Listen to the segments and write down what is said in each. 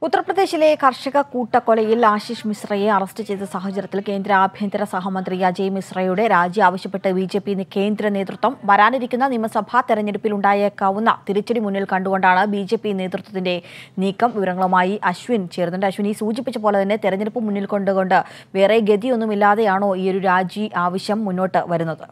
ഉത്തർപ്രദേശിലെ കർഷക കൂട്ടക്കൊലയിൽ ആശിഷ് മിശ്രയെ അറസ്റ്റ് ചെയ്ത സാഹചര്യത്തിൽ കേന്ദ്ര ആഭ്യന്തര സഹമന്ത്രി അജയ് മിശ്രയുടെ രാജി ആവശ്യപ്പെട്ട് ബി ജെ പി കേന്ദ്ര നേതൃത്വം വരാനിരിക്കുന്ന നിയമസഭാ തെരഞ്ഞെടുപ്പിൽ ഉണ്ടായേക്കാവുന്ന തിരിച്ചടി മുന്നിൽ കണ്ടുകൊണ്ടാണ് ബി ജെ പി നേതൃത്വത്തിന്റെ നീക്കം വിവരങ്ങളുമായി അശ്വിൻ ചേർന്നുണ്ട് അശ്വിൻ ഈ സൂചിപ്പിച്ച പോലെ തന്നെ തെരഞ്ഞെടുപ്പ് മുന്നിൽ കൊണ്ടുകൊണ്ട് വേറെ ഗതിയൊന്നുമില്ലാതെയാണോ ഈ ഒരു രാജി ആവശ്യം മുന്നോട്ട് വരുന്നത്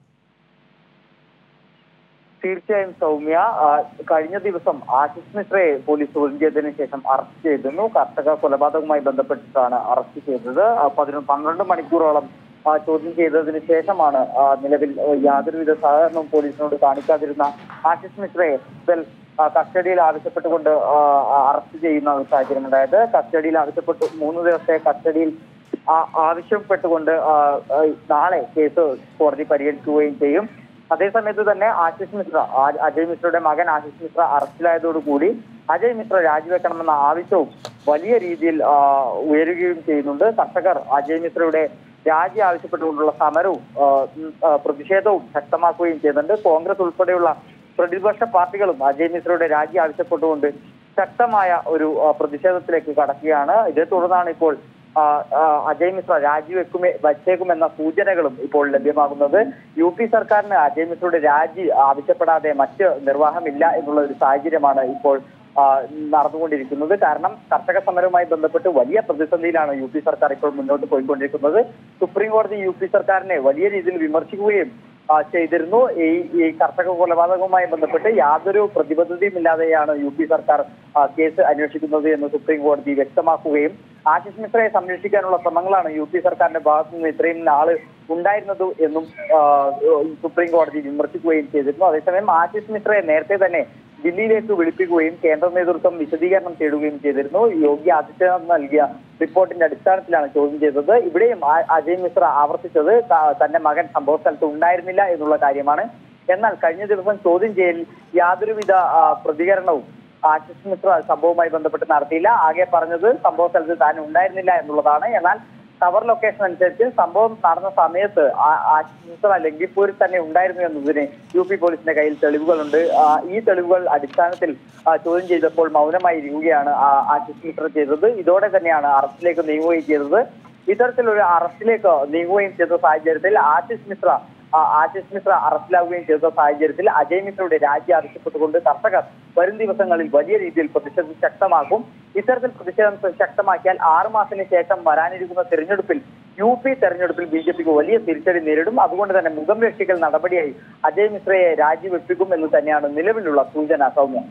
തീർച്ചയായും സൗമ്യ ആ, കഴിഞ്ഞ ദിവസം ആശിഷ് മിശ്രയെ പോലീസ് ചോദ്യം ചെയ്തതിനു ശേഷം അറസ്റ്റ് ചെയ്തിരുന്നു കർഷക കൊലപാതകവുമായി ബന്ധപ്പെട്ടിട്ടാണ് അറസ്റ്റ് ചെയ്തത് ആ, പതിനൊന്ന് പന്ത്രണ്ട് മണിക്കൂറോളം ആ, ചോദ്യം ചെയ്തതിനു ശേഷമാണ് ആ, നിലവിൽ ആ, യാതൊരുവിധ സഹകരണവും പോലീസിനോട് കാണിക്കാതിരുന്ന ആശിഷ് മിശ്രയെ ഇതിൽ ആ, കസ്റ്റഡിയിൽ ആവശ്യപ്പെട്ടുകൊണ്ട് ആ, ആ, അറസ്റ്റ് ചെയ്യുന്ന ഒരു സാഹചര്യം ഉണ്ടായത് കസ്റ്റഡിയിൽ ആവശ്യപ്പെട്ടു മൂന്ന് ദിവസത്തെ കസ്റ്റഡിയിൽ ആ- ആവശ്യപ്പെട്ടുകൊണ്ട് ആ, ആ, നാളെ കേസ് കോടതി പരിഗണിക്കുകയും ചെയ്യും അതേസമയത്ത് തന്നെ ആശിഷ് മിശ്ര ആ- അജയ് മിശ്രയുടെ മകൻ ആശിഷ് മിശ്ര അറസ്റ്റിലായതോടുകൂടി അജയ് മിശ്ര രാജിവെക്കണമെന്ന ആവശ്യവും വലിയ രീതിയിൽ ആ, ഉയരുകയും ചെയ്യുന്നുണ്ട് കർഷകർ അജയ് മിശ്രയുടെ രാജി ആവശ്യപ്പെട്ടുകൊണ്ടുള്ള സമരവും ആ, ഉം, ആ, പ്രതിഷേധവും ശക്തമാക്കുകയും ചെയ്യുന്നുണ്ട് കോൺഗ്രസ് ഉൾപ്പെടെയുള്ള പ്രതിപക്ഷ പാർട്ടികളും അജയ് മിശ്രയുടെ രാജി ആവശ്യപ്പെട്ടുകൊണ്ട് ശക്തമായ ഒരു ആ, പ്രതിഷേധത്തിലേക്ക് കടക്കുകയാണ് ഇതേ തുടർന്നാണ് ഇപ്പോൾ ആ, ആ, അജയ് മിശ്ര രാജിവെക്കുമേ വച്ചേക്കുമെന്ന സൂചനകളും ഇപ്പോൾ ലഭ്യമാകുന്നത് യു പി സർക്കാരിന് അജയ് മിശ്രയുടെ രാജി ആവശ്യപ്പെടാതെ മറ്റ് നിർവാഹമില്ല എന്നുള്ള ഒരു സാഹചര്യമാണ് ഇപ്പോൾ ആ, നടന്നുകൊണ്ടിരിക്കുന്നത് കാരണം കർഷക സമരവുമായി ബന്ധപ്പെട്ട് വലിയ പ്രതിസന്ധിയിലാണ് യു പി സർക്കാർ ഇപ്പോൾ മുന്നോട്ട് പോയിക്കൊണ്ടിരിക്കുന്നത് സുപ്രീം കോടതി യു പി സർക്കാരിനെ വലിയ രീതിയിൽ വിമർശിക്കുകയും ആ, ചെയ്തിരുന്നു ഈ ഈ കർഷക കൊലപാതകവുമായി ബന്ധപ്പെട്ട് യാതൊരു പ്രതിബദ്ധതയും ഇല്ലാതെയാണ് യു പി സർക്കാർ ആ, കേസ് അന്വേഷിക്കുന്നത് എന്ന് സുപ്രീം കോടതി വ്യക്തമാക്കുകയും ആശിഷ് മിശ്രയെ സംരക്ഷിക്കാനുള്ള ശ്രമങ്ങളാണ് യു പി സർക്കാരിന്റെ ഭാഗത്തു നിന്ന് ഇത്രയും നാള് ഉണ്ടായിരുന്നത് എന്നും ആ, സുപ്രീം കോടതി വിമർശിക്കുകയും ചെയ്തിരുന്നു അതേസമയം ആശിഷ് മിശ്രയെ നേരത്തെ തന്നെ ദില്ലിയിലേക്ക് വിളിപ്പിക്കുകയും കേന്ദ്ര നേതൃത്വം വിശദീകരണം തേടുകയും ചെയ്തിരുന്നു യോഗി ആദിത്യനാഥ് നൽകിയ റിപ്പോർട്ടിന്റെ അടിസ്ഥാനത്തിലാണ് ചോദ്യം ചെയ്തത് ഇവിടെയും ആ- അജയ് മിശ്ര ആവർത്തിച്ചത് ത- തന്റെ മകൻ സംഭവ സ്ഥലത്ത് ഉണ്ടായിരുന്നില്ല എന്നുള്ള കാര്യമാണ് എന്നാൽ കഴിഞ്ഞ ദിവസം ചോദ്യം ചെയ്യലിൽ യാതൊരുവിധ ആ, പ്രതികരണവും ആശിഷ് മിശ്ര സംഭവവുമായി ബന്ധപ്പെട്ട് നടത്തിയില്ല ആകെ പറഞ്ഞത് സംഭവ സ്ഥലത്ത് താൻ ഉണ്ടായിരുന്നില്ല എന്നുള്ളതാണ് എന്നാൽ ടവർ ലൊക്കേഷൻ അനുസരിച്ച് സംഭവം നടന്ന സമയത്ത് ആ- ആശിഷ് മിശ്ര ലങ്കിപ്പൂരിൽ തന്നെ ഉണ്ടായിരുന്നു എന്നതിന് യു പി പോലീസിന്റെ കയ്യിൽ തെളിവുകളുണ്ട് ആ, ഈ തെളിവുകൾ അടിസ്ഥാനത്തിൽ ആ, ചോദ്യം ചെയ്തപ്പോൾ മൗനമായി ഇരിക്കുകയാണ് ആ- ആശിഷ് മിശ്ര ചെയ്തത് ഇതോടെ തന്നെയാണ് അറസ്റ്റിലേക്ക് നീങ്ങുകയും ചെയ്തത് ഇത്തരത്തിലൊരു അറസ്റ്റിലേക്ക് നീങ്ങുകയും ചെയ്ത സാഹചര്യത്തിൽ ആശിഷ് മിശ്ര ആ, ആശിഷ് മിശ്ര അറസ്റ്റിലാവുകയും ചെയ്ത സാഹചര്യത്തിൽ അജയ് മിശ്രയുടെ രാജി ആവശ്യപ്പെട്ടുകൊണ്ട് കർഷകർ വരും ദിവസങ്ങളിൽ വലിയ രീതിയിൽ പ്രതിഷേധം ശക്തമാക്കും ഇത്തരത്തിൽ പ്രതിഷേധം ശക്തമാക്കിയാൽ ആറു മാസത്തിന് ശേഷം വരാനിരിക്കുന്ന തെരഞ്ഞെടുപ്പിൽ യു പി തെരഞ്ഞെടുപ്പിൽ ബി ജെ പിക്ക് വലിയ തിരിച്ചടി നേരിടും അതുകൊണ്ട് തന്നെ മുഖം രക്ഷിക്കൽ നടപടിയായി അജയ് മിശ്രയെ രാജിവെപ്പിക്കും എന്ന് തന്നെയാണ് നിലവിലുള്ള സൂചന സൗമ്യ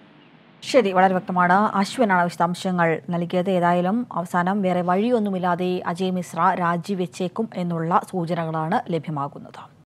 ശരി വളരെ വ്യക്തമാണ് അശ്വിനാണ് വിശദാംശങ്ങൾ നൽകിയത് ഏതായാലും അവസാനം വേറെ വഴിയൊന്നുമില്ലാതെ അജയ് മിശ്ര രാജിവെച്ചേക്കും എന്നുള്ള സൂചനകളാണ് ലഭ്യമാകുന്നത്